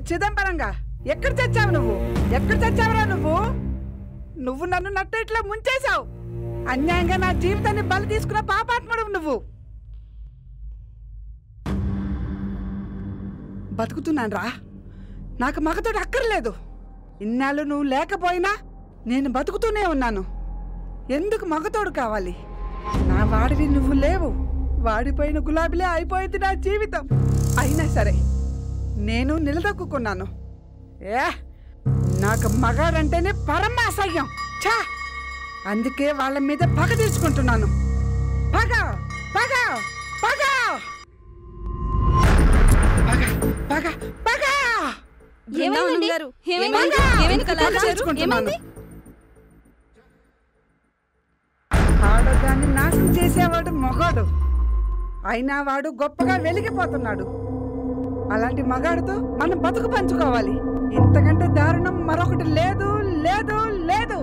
చిదంబరంగా ఎక్కడ చచ్చావు నువ్వు ఎక్కడ చచ్చావురా నువ్వు నువ్వు నన్ను నట్టు ఇట్లా ముంచేశావు అన్యాయంగా నా జీవితాన్ని బలి తీసుకున్న పాపాత్ముడు నువ్వు బతుకుతున్నాను రా నాకు మగతోడు అక్కర్లేదు ఇన్నాళ్ళు నువ్వు లేకపోయినా నేను బతుకుతూనే ఉన్నాను ఎందుకు మగతోడు కావాలి నా వాడివి నువ్వు లేవు వాడిపోయిన గులాబీలే అయిపోయింది నా జీవితం అయినా సరే నేను నిలదొక్కున్నాను ఏ నాకు మగాడంటేనే పరమ అసహ్యం ఛా అందుకే వాళ్ళ మీద పగ తీర్చుకుంటున్నాను పగ పగ పగ పగ పగ పగ ఏమైందండి? గారు, ఏమైంది? పగ! ఏమైంది కళ? పగ తీర్చుకుంటున్నాను. ఏమైంది? ఆడదాన్ని నాశనం చేసేవాడు మొగాడు అయినా వాడు గొప్పగా వెలిగిపోతున్నాడు అలాంటి మగాడితో మనం బతుకు పంచుకోవాలి ఇంతకంటే దారుణం మరొకటి లేదు లేదు లేదు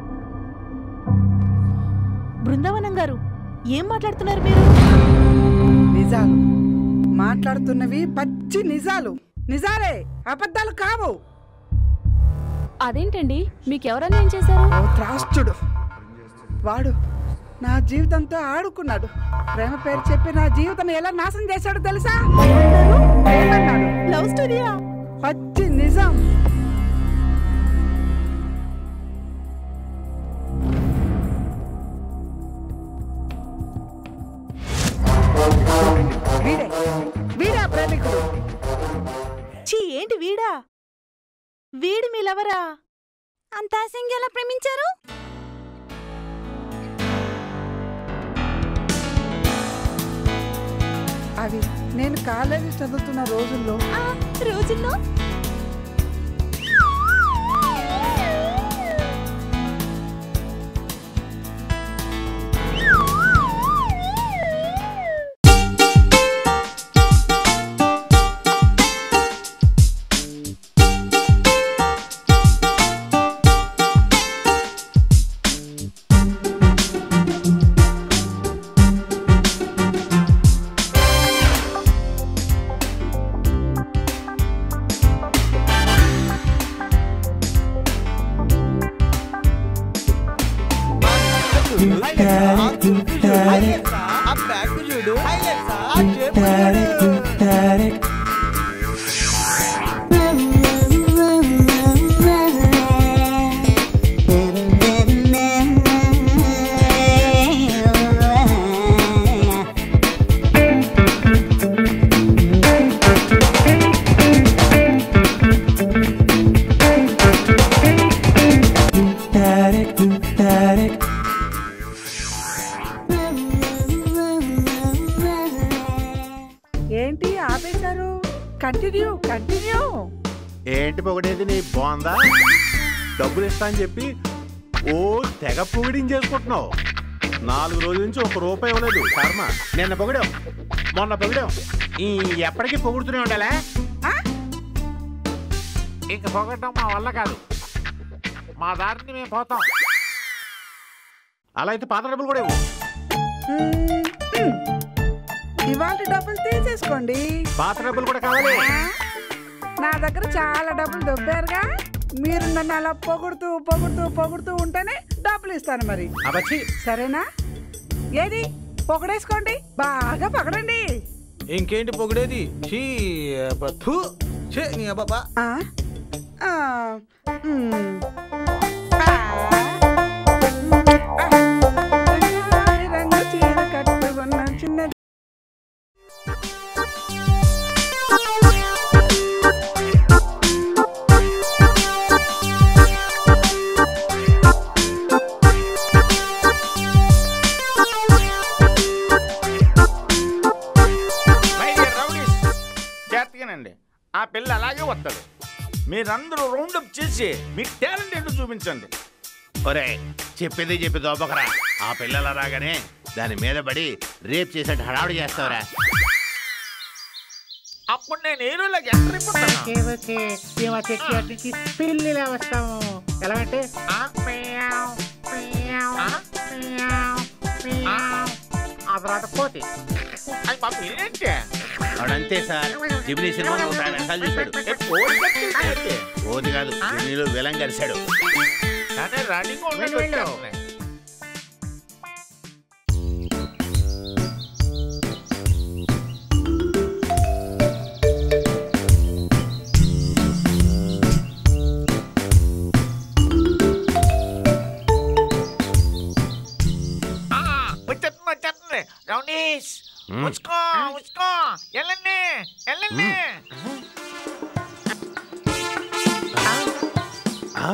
బృందావనం గారు ఏం మాట్లాడుతున్నారు మీరు నిజాలు మాట్లాడుతున్నవి పచ్చి నిజాలు నిజాలే అబద్ధాలు కావు అదేంటండి మీకెవరన్నా ఏం చేశారు ఓ త్రాష్టుడు వాడు నా జీవితంతో ఆడుకున్నాడు ప్రేమ పేరు చెప్పి నా జీవితం ఎలా నాశనం చేశాడో తెలుసా ఏమన్నాడు లవ్ స్టోరీయా పచ్చి నిజం వీడే వీడే ఆ ప్రేమికుడు చీ ఏంటి వీడా వీడి మీ లవరా అంత ఆశంగా ఎలా ప్రేమించారు అవి నేను కాలేజీ చదువుతున్న రోజుల్లో ఆ రోజుల్లో ఆ బ్యాగ్ చూడు ఆ చేపు చూడు ఏంటి ఆపేశారు కంటిన్యూ కంటిన్యూ ఏంటి పొగడేది నీ బాగుందా డబ్బులు ఇస్తా అని చెప్పి ఓ తెగ పొగిడించేసుకుంటున్నావు నాలుగు రోజుల నుంచి ఒక రూపాయి ఇవ్వలేదు కర్మ నిన్న పొగిడావు మొన్న పొగిడావు ఈ ఎప్పటికీ పొగుడుతూనే ఉండాలా ఇంక పొగట్టం మా వల్ల కాదు మా దారిని మేము పోతాం అలా అయితే పాత డబ్బులు కూడా ఇవ్వు ఇవాళ డబ్బులు తీసేసుకోండి పాత డబ్బులు కూడా కావాలి ఆ? నా దగ్గర చాలా డబ్బులు దొబ్బారుగా మీరు నన్ను అలా పొగుడుతూ పొగుడుతూ పొగుడుతూ ఉంటేనే డబ్బులు ఇస్తాను మరి అబచ్చి సరేనా ఏది పొగడేసుకోండి బాగా పగడండి ఇంకేంటి పొగిడేది చీ అబ్బ, థు. ఛే, నీ అబ్బబ్బా. ఆ? ఆ, మ్. ఆ. రంగు రంగు చీర కట్టుకున్న చిన్న మై డియర్ రౌడీస్ జాగ్రత్తగానండి ఆ పిల్ల అలాగే వస్తుంది మీరందరూ రౌండప్ చేసి మీ టాలెంట్ ఏంటో చూపించండి ఒరే చెప్పేది చెప్పి దోపకరా ఆ పిల్లల రాగానే దాని మీద పడి రేప్ చేసేట్టు హడావుడి చేస్తావురా అప్పుడు నేను హీరోలోకి ఎంటర్ అయిపోతాను ఓకే ఓకే మేము ఆ చర్చి అటు నుంచి పిల్లిలా వస్తాము ఎలాగంటే ఆ, మియావ్, మియావ్, ఆ? మియావ్, మియావ్. ఆ తర్వాత కోతి అది పాపం ఏంటి వాడంతే సార్ జిబిని సినిమా నూట యాభై సార్లు చూశాడు ఏ, కోడి కట్టేసి అయితే. ఓది కాదు జిబినిలో విలం కలిశాడు కానీ రన్నింగ్ ఉండదు వెళ్ళు, వెళ్ళు. వచ్చేస్తున్నాయి. ఆ, వచ్చేస్తుంది వచ్చేస్తుంది రౌడీస్ మ్మ్. ఉచ్చుకో ఉచ్చుకో వెళ్ళండి వెళ్ళండి ఆ?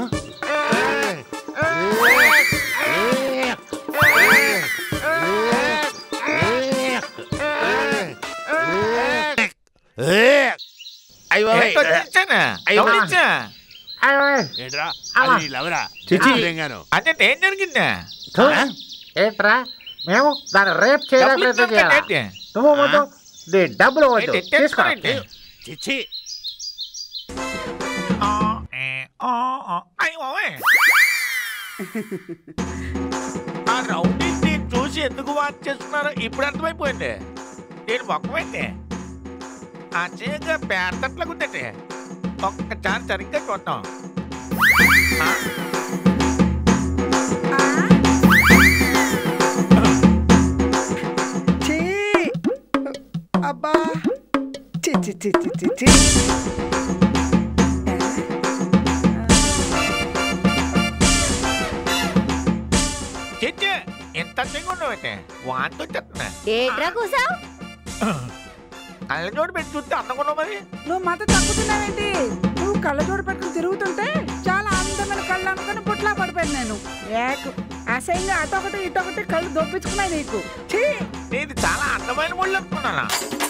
అయ్యో ఏంటో తెచ్చాను. అయ్యో. గమనించా? ఏంట్రా అమ్మా. అది లవరా చిచి. తెలంగాణ అంటే ఏం జరిగిందా థు, ఏంట్రా మేము దాన్ని రేప్ చేయడానికి డబ్బులు ప్రయత్నం చేయాలా ఇచ్చాం నువ్వు వద్దు నీ డబ్బులు వద్దు ఏంటి, తీసుకో తెచ్చుకోండి. చిచ్చి ఆ, ఏ, ఆ, ఆ. అయ్య బాబోయ్. ఆ రౌడీని చూసి ఎందుకు వాచ్ చేస్తున్నారో ఇప్పుడు అర్థమైపోయింది నేను మొక్కమైంది ఆ చేయగా పేడతట్లకు ఉందండి ఒక్కసారి సరిగ్గా చూద్దాం ఆ, చీ అబ్బా చి చి చి చి చి చి చిచ్చి ఎంత ఉండవైతే వాంతి వచ్చేస్తున్నా ఏట్రా కూసావు కళ్ళజోడు పెట్టి చూస్తే అందకుండా మరి నువ్వు మత తగ్గుతున్నావేంటి నువ్వు కళ్ళజోడు పెట్టుకుని తిరుగుతుంటే చాలా అందమైన కళ్ళు అనుకుని పుట్లా పడిపోయాను నేను ఏకు అసహ్యంగా అటొకటి ఇటొకటి కళ్ళు దొప్పించుకున్నాయి నీకు ఛీ నేను చాలా అందమైన ముళ్ళు అనుకున్నానా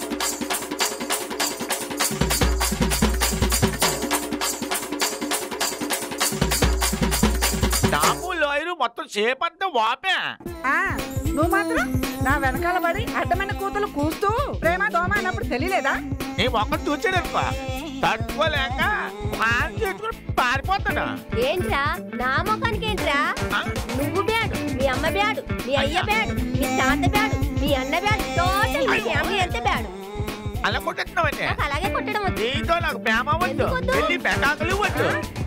డాము లాయరు మొత్తం సేపు అంతా వాపే ఆ, నువ్వు మాత్రం నా వెనకాల పడి అడ్డమైన కూతులు కూస్తూ ప్రేమ దోమ అన్నప్పుడు తెలియలేదా నీ మొక్కలు చూసాడనుకో తట్టుకోలేక మాన్ చేసుకుని పారిపోతాడు ఏంట్రా నా ముఖానికి ఏంట్రా ఆ? నువ్వు బ్యాడు మీ అమ్మ బ్యాడు మీ అయ్య బ్యాడు మీ తాత బ్యాడు మీ అన్న బ్యాడు టోటల్ మీ ఫ్యామిలీ అంతే బ్యాడు అలా కొట్టేస్తున్నావండి నాకు అలాగే కొట్టడం వచ్చు నీతో నాకు ప్రేమ వద్దు ఎందుకు వద్దు? వెళ్ళి పెటాకులు వద్దు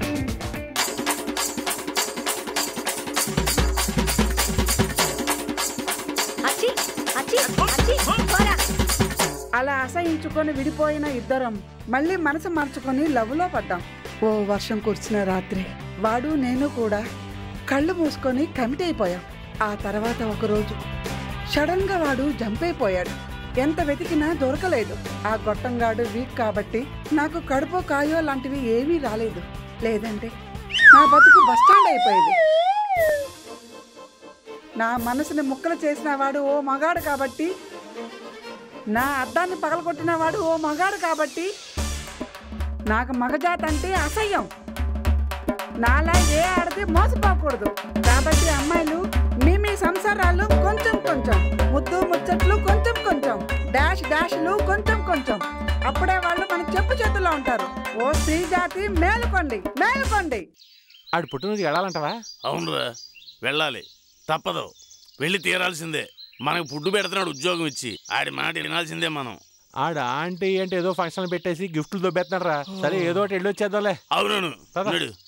అచ్చి అచ్చి అచ్చి పోరా అలా అసహించుకొని విడిపోయిన ఇద్దరం మళ్ళీ మనసు మార్చుకొని లవ్లో పడ్డాం ఓ వర్షం కురిసిన రాత్రి వాడు నేను కూడా కళ్ళు మూసుకొని కమిట్ అయిపోయాం ఆ తర్వాత ఒకరోజు సడన్ గా వాడు జంప్ అయిపోయాడు ఎంత వెతికినా దొరకలేదు ఆ గొట్టంగాడు వీక్ కాబట్టి నాకు కడుపు కాయో లాంటివి ఏమీ రాలేదు లేదంటే నా బతుకు బస్టాండ్ అయిపోయేది నా మనసుని ముక్కలు చేసిన వాడు ఓ మగాడు కాబట్టి నా అద్దాన్ని పగలగొట్టిన వాడు ఓ మగాడు కాబట్టి నాకు మగజాత అంటే అసహ్యం నాలా ఏ ఆడది మోసపోకూడదు కాబట్టి అమ్మాయిలు మీ మీ సంసారాలు కొంచెం కొంచెం ముద్దు ముచ్చట్లు కొంచెం కొంచెం డాష్ డాష్లు కొంచెం కొంచెం అప్పుడే వాళ్ళు మన చెప్పు చేతుల్లో ఉంటారు ఓ స్త్రీ జాతి మేలుకోండి మేలుకోండి ఆడు పుట్టినరోజు వెళ్ళాలంటవా అవునురా వెళ్ళాలి తప్పదు వెళ్ళి తీరాల్సిందే మనకు ఫుడ్ పెడుతున్నాడు ఉద్యోగం ఇచ్చి ఆడి మాట వినాల్సిందే మనం ఆడ ఆంటీ అంటే ఏదో ఫంక్షన్ పెట్టేసి గిఫ్ట్లు దొబ్బెత్తున్నాడు రా సరే ఏదో ఒకటి వెళ్ళి వచ్చేద్దాంలే అవునవును పద. నడు